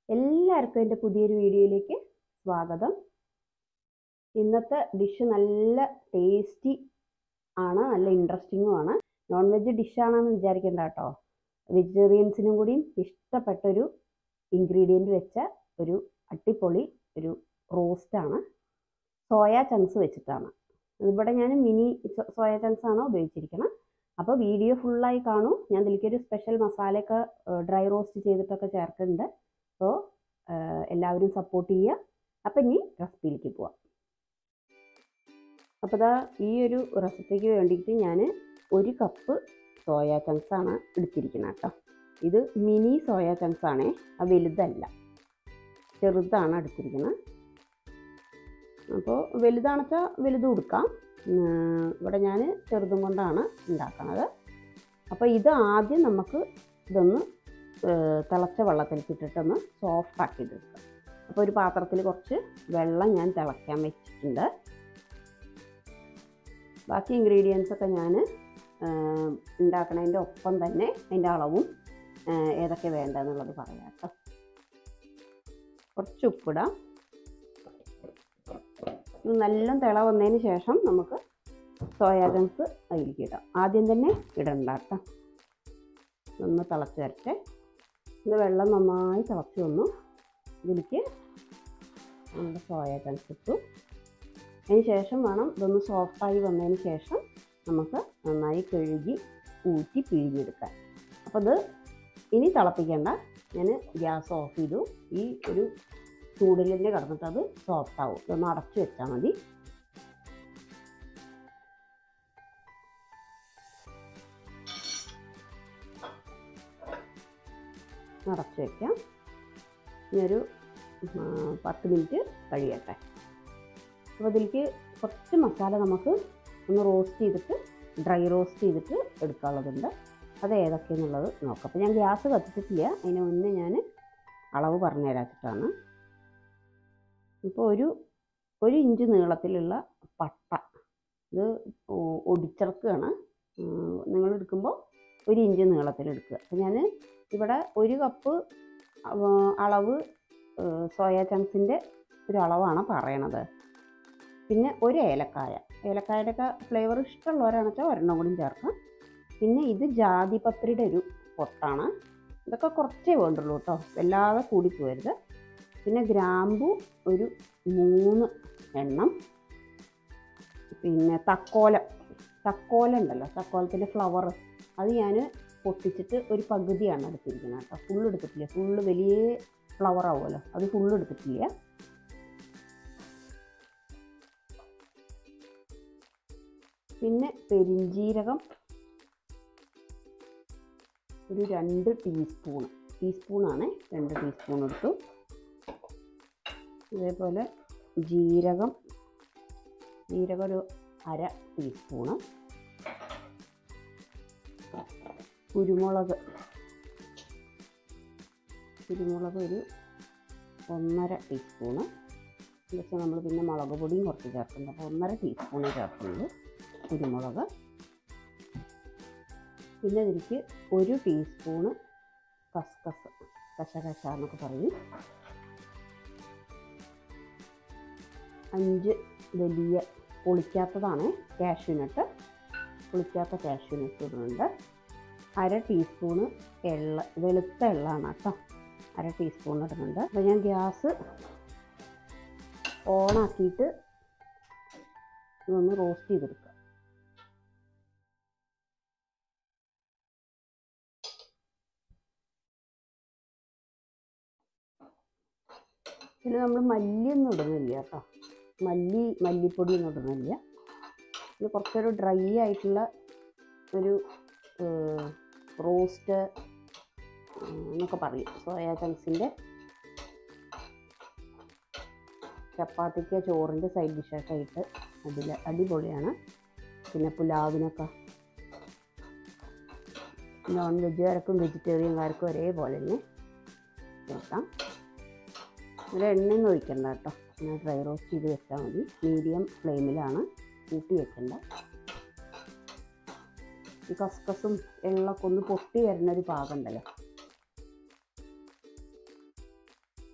എല്ലാവർക്കും എൻ്റെ പുതിയൊരു വീഡിയോയിലേക്ക് സ്വാഗതം ഇന്നത്തെ ഡിഷ് നല്ല ടേസ്റ്റി ആണ് നല്ല ഇൻട്രസ്റ്റിങ്ങും ആണ് നോൺ വെജ് ഡിഷാണെന്ന് വിചാരിക്കേണ്ട കേട്ടോ വെജിറ്റേറിയൻസിനും കൂടിയും ഇഷ്ടപ്പെട്ടൊരു ഇൻഗ്രീഡിയൻറ്റ് വെച്ച ഒരു അട്ടിപ്പൊളി ഒരു റോസ്റ്റാണ് സോയ ചങ്ക്സ് വെച്ചിട്ടാണ് ഇവിടെ ഞാൻ മിനി സോയ ചങ്ക്സ് ആണ് ഉപയോഗിച്ചിരിക്കുന്നത് അപ്പോൾ വീഡിയോ ഫുള്ളായി കാണൂ ഞാൻ ഇതിലേക്ക് ഒരു സ്പെഷ്യൽ മസാലയൊക്കെ ഡ്രൈ റോസ്റ്റ് ചെയ്തിട്ടൊക്കെ ചേർക്കുന്നുണ്ട് അപ്പോൾ എല്ലാവരും സപ്പോർട്ട് ചെയ്യുക അപ്പം ഇനി റെസിപ്പിയിലേക്ക് പോവാം അപ്പോൾ ദാ ഈ ഒരു റെസിപ്പിക്ക് വേണ്ടിയിട്ട് ഞാൻ ഒരു കപ്പ് സോയ ചങ്ക്സ് ആണ് എടുത്തിരിക്കുന്നത് കേട്ടോ ഇത് മിനി സോയ ചങ്ക്സ് ആണേ ആ വലുതല്ല ചെറുതാണ് എടുത്തിരിക്കുന്നത് അപ്പോൾ വലുതാണെന്ന് വെച്ചാൽ വലുത് കൊടുക്കാം ഇവിടെ ഞാൻ ചെറുതും കൊണ്ടാണ് ഉണ്ടാക്കുന്നത് അപ്പോൾ ഇത് ആദ്യം നമുക്ക് ഇതൊന്ന് തിളച്ച വെള്ളത്തിലേക്ക് ഇട്ടിട്ടൊന്ന് സോഫ്റ്റ് ആക്കി എടുക്കുക അപ്പോൾ ഒരു പാത്രത്തിൽ കുറച്ച് വെള്ളം ഞാൻ തിളയ്ക്കാൻ വെച്ചിട്ടുണ്ട് ബാക്കി ഇൻഗ്രീഡിയൻസ് ഒക്കെ ഞാൻ ഉണ്ടാക്കണതിൻ്റെ ഒപ്പം തന്നെ അതിൻ്റെ അളവും ഏതൊക്കെ വേണ്ടതെന്നുള്ളത് പറയാം കേട്ടോ കുറച്ച് ഉപ്പിടാം ഇത് നല്ല തിള വന്നതിന് ശേഷം നമുക്ക് സോയാ ചങ്ക്സ് അതിലേക്ക് ഇടാം ആദ്യം തന്നെ ഇടണ്ട കേട്ടോ ഒന്ന് തിളച്ച് വരട്ടെ ഇത് വെള്ളം നന്നായി തിളച്ച് വന്നു ഇതിലേക്ക് നമ്മുടെ സോയ ചങ്ക്സ് ഇട്ടു അതിന് ശേഷം വേണം ഇതൊന്ന് സോഫ്റ്റായി വന്നതിന് ശേഷം നമുക്ക് നന്നായി കഴുകി ഊറ്റി പിഴിഞ്ഞെടുക്കാൻ അപ്പോൾ ഇത് ഇനി തിളപ്പിക്കേണ്ട ഞാൻ ഗ്യാസ് ഓഫ് ചെയ്തു ഈ ഒരു ചൂടിൽ തന്നെ കിടന്നിട്ട് അത് സോഫ്റ്റ് ആവും ഇതൊന്ന് അടച്ചു വെച്ചാൽ മതി അടച്ചു വെക്കാം ഇനി ഒരു പത്ത് മിനിറ്റ് കഴിയട്ടെ അപ്പോൾ ഇതിലേക്ക് കുറച്ച് മസാല നമുക്ക് ഒന്ന് റോസ്റ്റ് ചെയ്തിട്ട് ഡ്രൈ റോസ്റ്റ് ചെയ്തിട്ട് എടുക്കാനുള്ളതുണ്ട് അത് ഏതൊക്കെയെന്നുള്ളത് നോക്കാം അപ്പോൾ ഞാൻ ഗ്യാസ് കത്തിച്ചിട്ടില്ല അതിന് മുന്നേ ഞാൻ അളവ് പറഞ്ഞു തരാച്ചിട്ടാണ് ഇപ്പോൾ ഒരു ഒരു ഇഞ്ച് നീളത്തിലുള്ള പട്ട ഇത് ഒടിച്ചിറക്കുകയാണ് നിങ്ങൾ എടുക്കുമ്പോൾ ഒരു ഇഞ്ച് നീളത്തിൽ എടുക്കുക അപ്പോൾ ഞാൻ ഇവിടെ ഒരു കപ്പ് അളവ് സോയ ചങ്ക്സിൻ്റെ ഒരു അളവാണ് പറയണത് പിന്നെ ഒരു ഏലക്കായ ഏലക്കായുടെ ഒക്കെ ഫ്ലേവർ ഇഷ്ടമുള്ളവരാണെന്ന് വെച്ചാൽ ഒരെണ്ണം കൂടി ചേർക്കാം പിന്നെ ഇത് ജാതിപത്രിയുടെ ഒരു പൊട്ടാണ് ഇതൊക്കെ കുറച്ചേ വേണ്ടുള്ളൂ കേട്ടോ വല്ലാതെ കൂടി പോരുത് പിന്നെ ഗ്രാമ്പു ഒരു മൂന്ന് എണ്ണം പിന്നെ തക്കോലം തക്കോലം ഉണ്ടല്ലോ തക്കോലത്തിൻ്റെ ഫ്ലവർ അത് ഞാൻ പൊട്ടിച്ചിട്ട് ഒരു പകുതിയാണ് എടുത്തിരിക്കുന്നത് കേട്ടോ ഫുള്ള് എടുത്തിട്ടില്ല ഫുള്ള് വലിയ ഫ്ലവർ ആവുമല്ലോ അത് ഫുള്ള് എടുത്തിട്ടില്ല പിന്നെ പെരിഞ്ജീരകം ഒരു രണ്ട് ടീസ്പൂൺ ടീസ്പൂണാണ് രണ്ട് ടീസ്പൂൺ എടുത്തു ഇതേപോലെ ജീരകം ജീരകം ഒരു അര ടീസ്പൂണ് കുരുമുളക് കുരുമുളക് ഒരു ഒന്നര ടീസ്പൂണ് എന്നുവെച്ചാൽ നമ്മൾ പിന്നെ മുളക് പൊടിയും കുറച്ച് ചേർക്കുന്നുണ്ട് അപ്പോൾ ഒന്നര ടീസ്പൂണേ ചേർക്കുന്നുള്ളൂ കുരുമുളക് പിന്നെ ഇതിലേക്ക് ഒരു ടീസ്പൂണ് കസ്കസ് കശകശ എന്നൊക്കെ പറയും അഞ്ച് വലിയ പൊളിക്കാത്തതാണ് കാഷ്യൂനട്ട് പൊളിക്കാത്ത കാഷ്യൂനട്ട് ഇടുന്നുണ്ട് അര ടീസ്പൂണ് എള്ള വെളുത്ത എള്ളാണ് കേട്ടോ അര ടീസ്പൂൺ ഇടുന്നുണ്ട് അപ്പോൾ ഞാൻ ഗ്യാസ് ഓണാക്കിയിട്ട് ഇതൊന്ന് റോസ്റ്റ് ചെയ്തെടുക്കുക പിന്നെ നമ്മൾ മല്ലിയൊന്നും ഇടുന്നില്ല കേട്ടോ മല്ലി മല്ലിപ്പൊടിയൊന്നും ഇടുന്നില്ല ഇത് കുറച്ചൊരു ഡ്രൈ ആയിട്ടുള്ള ഒരു റോസ്റ്റ് എന്നൊക്കെ പറയും സോയാ ചങ്ക്സിൻ്റെ ചപ്പാത്തിക്ക് ചോറിൻ്റെ സൈഡ് ഡിഷൊക്കെ ആയിട്ട് അതിൽ അടിപൊളിയാണ് പിന്നെ പുലാവിനൊക്കെ നോൺ വെജുകാർക്കും വെജിറ്റേറിയൻകാർക്കും ഒരേപോലെ തന്നെ ചേർക്കാം ഇതിൽ എണ്ണയൊന്നും ഒഴിക്കണ്ട കേട്ടോ ഞാൻ ഡ്രൈ റോസ്റ്റ് ചെയ്ത് വെച്ചാൽ മതി മീഡിയം ഫ്ലെയിമിലാണ് കൂട്ടി വെക്കണ്ട ഈ കസ്കസും എള്ളൊക്കെ ഒന്ന് പൊട്ടി വരുന്ന ഒരു പാകമുണ്ടല്ലോ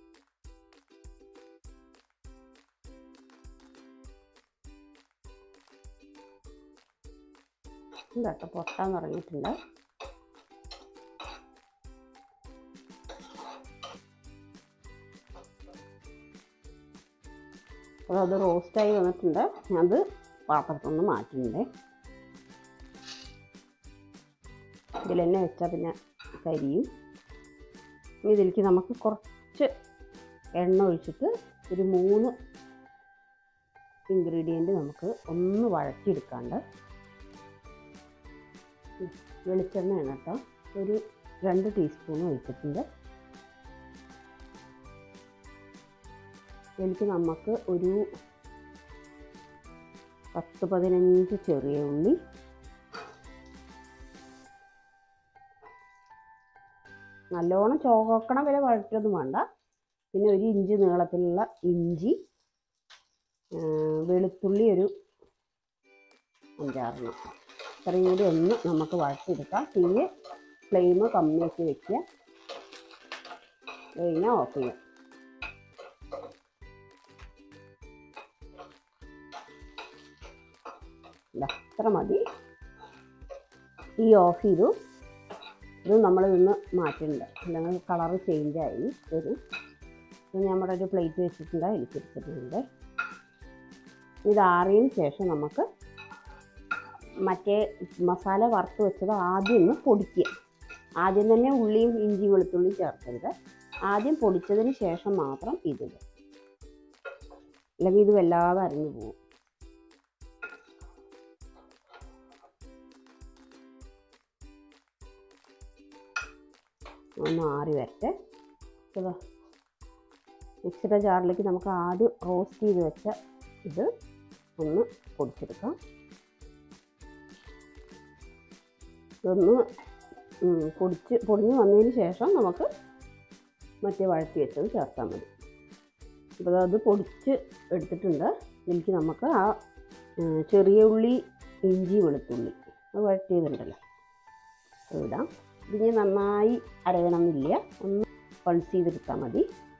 ഉണ്ട് കേട്ടോ പൊട്ടാൻ തുടങ്ങിയിട്ടുണ്ട് അപ്പോൾ അത് റോസ്റ്റായി വന്നിട്ടുണ്ട് അത് പാത്രത്തിൽ നിന്ന് മാറ്റുന്നുണ്ട് ഇതിൽ തന്നെ വെച്ചാൽ പിന്നെ കരിയും ഇനി ഇതിലേക്ക് നമുക്ക് കുറച്ച് എണ്ണ ഒഴിച്ചിട്ട് ഒരു മൂന്ന് ഇൻഗ്രീഡിയൻറ്റ് നമുക്ക് ഒന്ന് വഴറ്റിയെടുക്കാണ്ട് ഉം, വെളിച്ചെണ്ണയാണ് കേട്ടോ ഒരു രണ്ട് ടീസ്പൂൺ ഒഴിച്ചിട്ടുണ്ട് ഇതിലേക്ക് നമുക്ക് ഒരു പത്ത് പതിനഞ്ച് ചെറിയ ഉള്ളി നല്ലോണം ചോക്കണ വരെ വഴറ്റൊന്നും വേണ്ട പിന്നെ ഒരു ഇഞ്ച് നീളത്തിലുള്ള ഇഞ്ചി ആ, വെളുത്തുള്ളി ഒരു അഞ്ചാറെണ്ണം ഇത്രയും കൂടി ഒന്ന് നമുക്ക് വഴറ്റിയെടുക്കാം തീയെ ഫ്ലെയിം കമ്മിയാക്കി വെക്കുക കഴിഞ്ഞാൽ ഓഫ് ചെയ്യാം ഇതാ ഇത്ര മതി ഈ ഓഫ് ചെയ്തു ഇത് നമ്മൾ ഇന്ന് മാറ്റുന്നുണ്ട് അല്ലെങ്കിൽ കളറ് ചേഞ്ച് ആയി വരും ഇത് നമ്മുടെ ഒരു പ്ലേറ്റ് വെച്ചിട്ടുണ്ട് അതിൽ തിരിച്ചിട്ടുണ്ട് ഇത് ആറിയതിന് ശേഷം നമുക്ക് മറ്റേ മസാല വറുത്ത് വെച്ചത് ആദ്യം ഒന്ന് പൊടിക്കുക ആദ്യം തന്നെ ഉള്ളിയും ഇഞ്ചി വെളുത്തുള്ളിയും ചേർക്കരുത് ആദ്യം പൊടിച്ചതിന് ശേഷം മാത്രം ഇതിടുക അല്ലെങ്കിൽ ഇത് വല്ലാതെ അരിഞ്ഞു പോകും ഒന്ന് ആറി വരട്ടെ ഇതാ മിക്സിയുടെ ജാറിലേക്ക് നമുക്ക് ആദ്യം റോസ്റ്റ് ചെയ്ത് വെച്ച ഇത് ഒന്ന് പൊടിച്ചെടുക്കാം ഇതൊന്ന് ഉം, പൊടിച്ച് പൊടിഞ്ഞ് വന്നതിന് ശേഷം നമുക്ക് മറ്റേ വഴറ്റി വെച്ചത് ചേർത്താൽ മതി അപ്പോൾ അത് പൊടിച്ച് എടുത്തിട്ടുണ്ട് ഇതിലേക്ക് നമുക്ക് ആ ഉം, ചെറിയ ഉള്ളി ഇഞ്ചി വെളുത്തുള്ളി അത് വഴറ്റിയതുണ്ടല്ലോ അത് ഇടാം ഇതിന് നന്നായി അരയണമെന്നില്ല ഒന്ന് പൾസ് ചെയ്തെടുത്താൽ മതി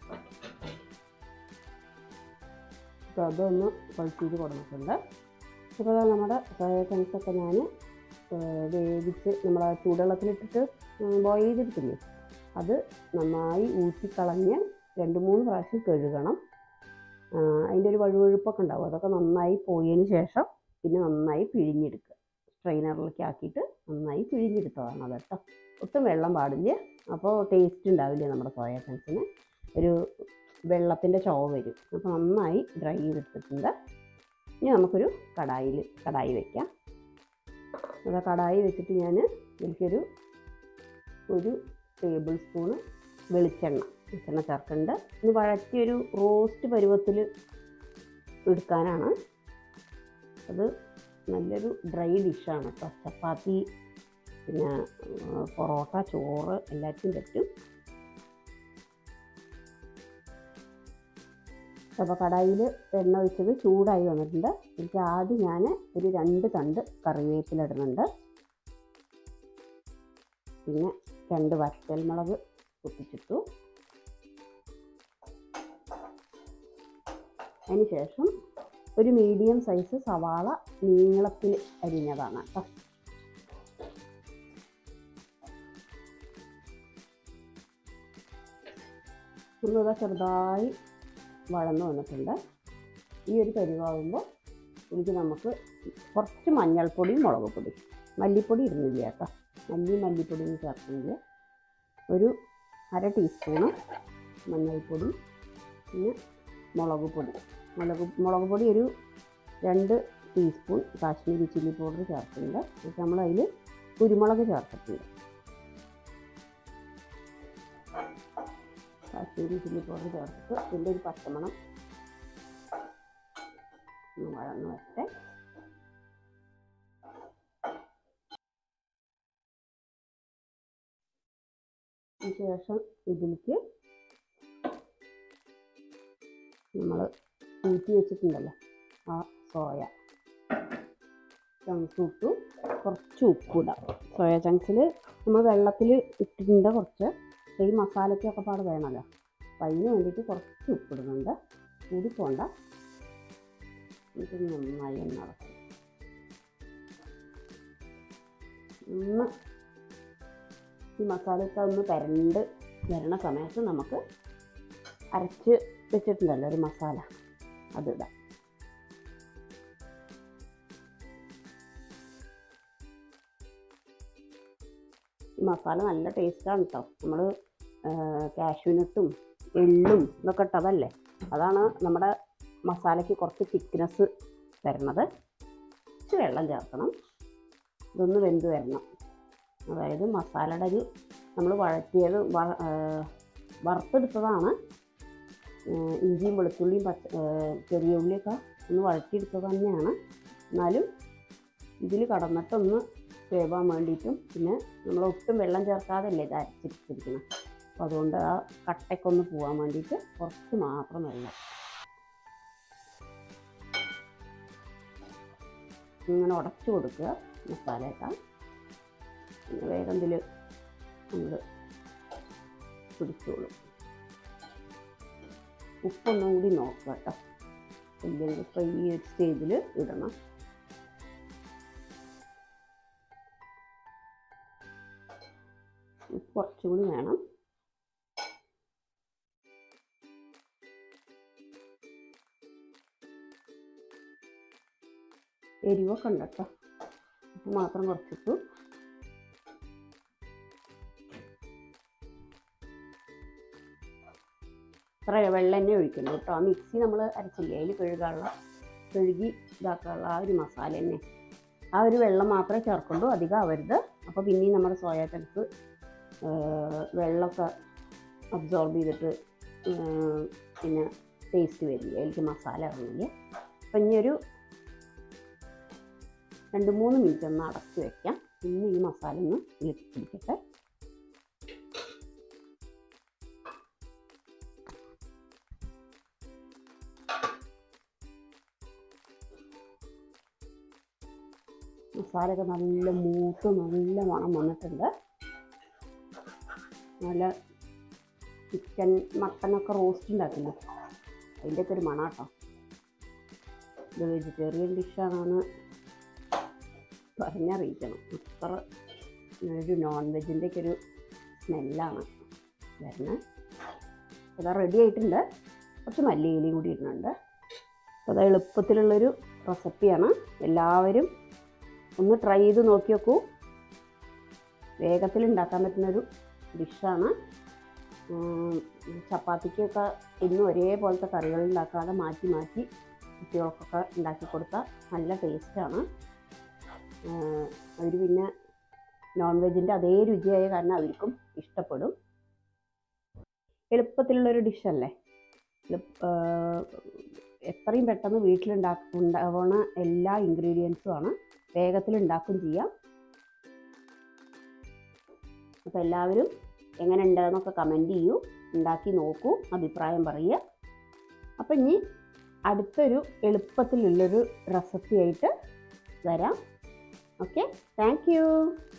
അപ്പോൾ അതൊന്ന് പൾസ് ചെയ്ത് കൊടുത്തിട്ടുണ്ട് ഇപ്പോൾ ദാ നമ്മുടെ സോയ ചങ്ക്സൊക്കെ ഞാൻ വേവിച്ച് നമ്മൾ ആ ചൂടുവെള്ളത്തിലിട്ടിട്ട് ബോയിൽ ചെയ്തെടുത്തില്ലേ അത് നന്നായി ഊറ്റിക്കളഞ്ഞ് രണ്ട് മൂന്ന് പ്രാവശ്യം കഴുകണം ആ, അതിൻ്റെ ഒരു വഴുവഴുപ്പൊക്കെ ഉണ്ടാവും അതൊക്കെ നന്നായി പോയതിന് ശേഷം പിന്നെ നന്നായി പിഴിഞ്ഞെടുക്കുക സ്ട്രെയിനറിലേക്ക് ആക്കിയിട്ട് നന്നായി പിഴിഞ്ഞെടുത്തതാണ് അത് കേട്ടോ ഒട്ടും വെള്ളം പാടില്ല അപ്പോൾ ടേസ്റ്റ് ഉണ്ടാവില്ല നമ്മുടെ സോയ ചങ്ക്സിന് ഒരു വെള്ളത്തിൻ്റെ ചുവ വരും അപ്പോൾ നന്നായി ഡ്രൈ ചെയ്തെടുത്തിട്ടുണ്ട് ഇനി നമുക്കൊരു കടായിൽ കടായി വയ്ക്കാം അത് കടായി വെച്ചിട്ട് ഞാൻ എനിക്കൊരു ഒരു ടേബിൾ സ്പൂണ് വെളിച്ചെണ്ണ വെളിച്ചെണ്ണ ചേർക്കുന്നുണ്ട് ഇത് വഴറ്റിയൊരു റോസ്റ്റ് പരുവത്തിൽ എടുക്കാനാണ് അത് നല്ലൊരു ഡ്രൈ ഡിഷാണ് കേട്ടോ ചപ്പാത്തി പിന്നെ ആ, പൊറോട്ട ചോറ് എല്ലാവർക്കും പറ്റും അപ്പോൾ കടായിൽ എണ്ണ ഒഴിച്ചത് ചൂടായി വന്നിട്ടുണ്ട് എനിക്ക് ആദ്യം ഞാൻ ഒരു രണ്ട് തണ്ട് കറിവേപ്പില ഇടുന്നുണ്ട് പിന്നെ രണ്ട് വറ്റൽമുളക് പൊട്ടിച്ചിട്ടു അതിന് ശേഷം ഒരു മീഡിയം സൈസ് സവാള നീളത്തിൽ അരിഞ്ഞതാണ് കേട്ടോ ഒന്നുകൂടെ ചെറുതായി വഴന്ന് വന്നിട്ടുണ്ട് ഈ ഒരു പരിവാകുമ്പോൾ എനിക്ക് നമുക്ക് കുറച്ച് മഞ്ഞൾപ്പൊടിയും മുളക് പൊടി മല്ലിപ്പൊടി ഇടുന്നില്ല കേട്ടോ മല്ലി മല്ലിപ്പൊടിയും ചേർക്കുന്നില്ല ഒരു അര ടീസ്പൂണ് മഞ്ഞൾപ്പൊടി പിന്നെ മുളക് പൊടി മുളക് മുളക് പൊടി ഒരു രണ്ട് ടീസ്പൂൺ കാശ്മീരി ചില്ലി പൗഡർ ചേർക്കുന്നുണ്ട് എന്നിട്ട് നമ്മൾ അതിൽ കുരുമുളക് ചേർത്തിട്ടുണ്ട് കാശ്മീരി ചില്ലി പൗഡർ ചേർത്തിട്ട് ഇതിൻ്റെ ഒരു പച്ചമണം ഒന്ന് വഴന്ന് വരട്ടെ അതിന് ശേഷം ഇതിലേക്ക് നമ്മൾ ഊറ്റി വെച്ചിട്ടുണ്ടല്ലോ ആ സോയ ചങ്ക്സ് ഇട്ടു കുറച്ച് ഉപ്പിടാം സോയ ചങ്ക്സിൽ നമ്മൾ വെള്ളത്തിൽ ഇട്ടിട്ടുണ്ട് കുറച്ച് ഈ മസാലയ്ക്കൊക്കെ പാട് വേണമല്ലോ അപ്പം അതിന് വേണ്ടിയിട്ട് കുറച്ച് ഉപ്പിടുന്നുണ്ട് കൂടി പോണ്ട ഇത് നന്നായി ഒന്ന് ഇളക്കും ഒന്ന് ഈ മസാലയൊക്കെ ഒന്ന് പരണ്ട് വരണ സമയത്ത് നമുക്ക് അരച്ച് വെച്ചിട്ടുണ്ടല്ലോ ഒരു മസാല അതിടാം ഈ മസാല നല്ല ടേസ്റ്റാണ് കേട്ടോ നമ്മൾ കാഷ്യൂനട്ടും എള്ളും ഇതൊക്കെ ഇട്ടതല്ലേ അതാണ് നമ്മുടെ മസാലയ്ക്ക് കുറച്ച് തിക്നെസ് തരണത് കുറച്ച് വെള്ളം ചേർക്കണം ഇതൊന്ന് വെന്ത് വരണം അതായത് മസാലയുടെ ഒരു നമ്മൾ വഴറ്റിയത് വ- ആ, വറുത്തെടുത്തതാണ് ഏഹ് ഇഞ്ചിയും വെളുത്തുള്ളിയും പച്ച ഏഹ് ചെറിയ ഉള്ളിയൊക്കെ ഒന്ന് വഴറ്റിയെടുത്തത് തന്നെയാണ് എന്നാലും ഇതിൽ കടന്നിട്ടൊന്ന് വേവാൻ വേണ്ടിയിട്ടും പിന്നെ നമ്മൾ ഒട്ടും വെള്ളം ചേർക്കാതല്ലേ ഇത് അരച്ചിരിക്കുന്നത് അപ്പോൾ അതുകൊണ്ട് ആ കട്ടയ്ക്കൊന്ന് പോകാൻ വേണ്ടിയിട്ട് കുറച്ച് മാത്രം വെള്ളം ഇങ്ങനെ ഉടച്ചു കൊടുക്കുക മസാലയൊക്കെ പിന്നെ വേഗം ഇതിൽ നമ്മൾ പിടിച്ചോളും ഉപ്പൊന്നും കൂടി നോക്കുക കേട്ടോ ഇല്ലെങ്കിൽ ഇപ്പോൾ ഈ ഒരു സ്റ്റേജിൽ ഇടണം ഉപ്പ് കുറച്ചും കൂടി വേണം എരിവൊക്കെ ഉണ്ട് കേട്ടോ ഉപ്പ് മാത്രം കുറച്ചിട്ടു ഇത്ര വെള്ളം തന്നെ ഒഴിക്കണം കേട്ടോ ആ മിക്സി നമ്മൾ അരച്ചില്ലേ അതിൽ കഴുകാനുള്ള കഴുകി ഇതാക്കാനുള്ള ആ ഒരു മസാല തന്നെ ആ ഒരു വെള്ളം മാത്രമേ ചേർക്കുള്ളൂ അധികം ആവരുത് അപ്പോൾ പിന്നെയും നമ്മുടെ സോയാ ചങ്ക്സ് വെള്ളമൊക്കെ അബ്സോർബ് ചെയ്തിട്ട് ഏർ, പിന്നെ ടേസ്റ്റ് വരില്ല അതിലേക്ക് മസാല ഇറങ്ങില്ല അപ്പം ഇനി ഒരു രണ്ട് മൂന്ന് മിനിറ്റ് ഒന്ന് അടച്ച് വെക്കാം ഇന്ന് ഈ മസാല ഒന്ന് ഇതിലേക്ക് പിടിക്കട്ടെ മസാലയൊക്കെ നല്ല മൂത്ത് നല്ല മണം വന്നിട്ടുണ്ട് നല്ല ചിക്കൻ മട്ടനൊക്കെ റോസ്റ്റ് ഉണ്ടാക്കില്ലേ അതിൻ്റെയൊക്കെ ഒരു മണം കേട്ടോ ഇത് വെജിറ്റേറിയൻ ഡിഷാണെന്ന് പറഞ്ഞറിയിക്കണം അത്ര ഒരു നോൺ വെജിൻ്റെയൊക്കെ ഒരു സ്മെല്ലാണ് വരുന്നത് അതാ റെഡി ആയിട്ടുണ്ട് കുറച്ച് മല്ലിയിലയും കൂടി ഇടുന്നുണ്ട് അപ്പോൾ അത് എളുപ്പത്തിലുള്ളൊരു റെസിപ്പിയാണ് എല്ലാവരും ഒന്ന് ട്രൈ ചെയ്ത് നോക്കി നോക്കൂ വേഗത്തിൽ ഉണ്ടാക്കാൻ പറ്റുന്നൊരു ഡിഷാണ് ചപ്പാത്തിക്കൊക്കെ ഇന്നും ഒരേപോലത്തെ കറികൾ ഉണ്ടാക്കാതെ മാറ്റി മാറ്റി കുട്ടികൾക്കൊക്കെ ഉണ്ടാക്കി കൊടുത്താൽ നല്ല ടേസ്റ്റാണ് അവർ പിന്നെ നോൺ വെജിൻ്റെ അതേ രുചിയായ കാരണം അവർക്കും ഇഷ്ടപ്പെടും എളുപ്പത്തിലുള്ളൊരു ഡിഷല്ലേ എത്രയും പെട്ടെന്ന് വീട്ടിലുണ്ടാ ഉണ്ടാവണ എല്ലാ ഇൻഗ്രീഡിയൻസും ആണ് വേഗത്തിൽ ഉണ്ടാക്കും ചെയ്യാം അപ്പോൾ എല്ലാവരും എങ്ങനെ ഉണ്ടെന്നൊക്കെ കമൻറ്റ് ചെയ്യൂ ഉണ്ടാക്കി നോക്കൂ അഭിപ്രായം പറയുക അപ്പം ഇനി അടുത്തൊരു എളുപ്പത്തിലുള്ളൊരു റെസിപ്പി ആയിട്ട് വരാം ഓക്കെ താങ്ക് യു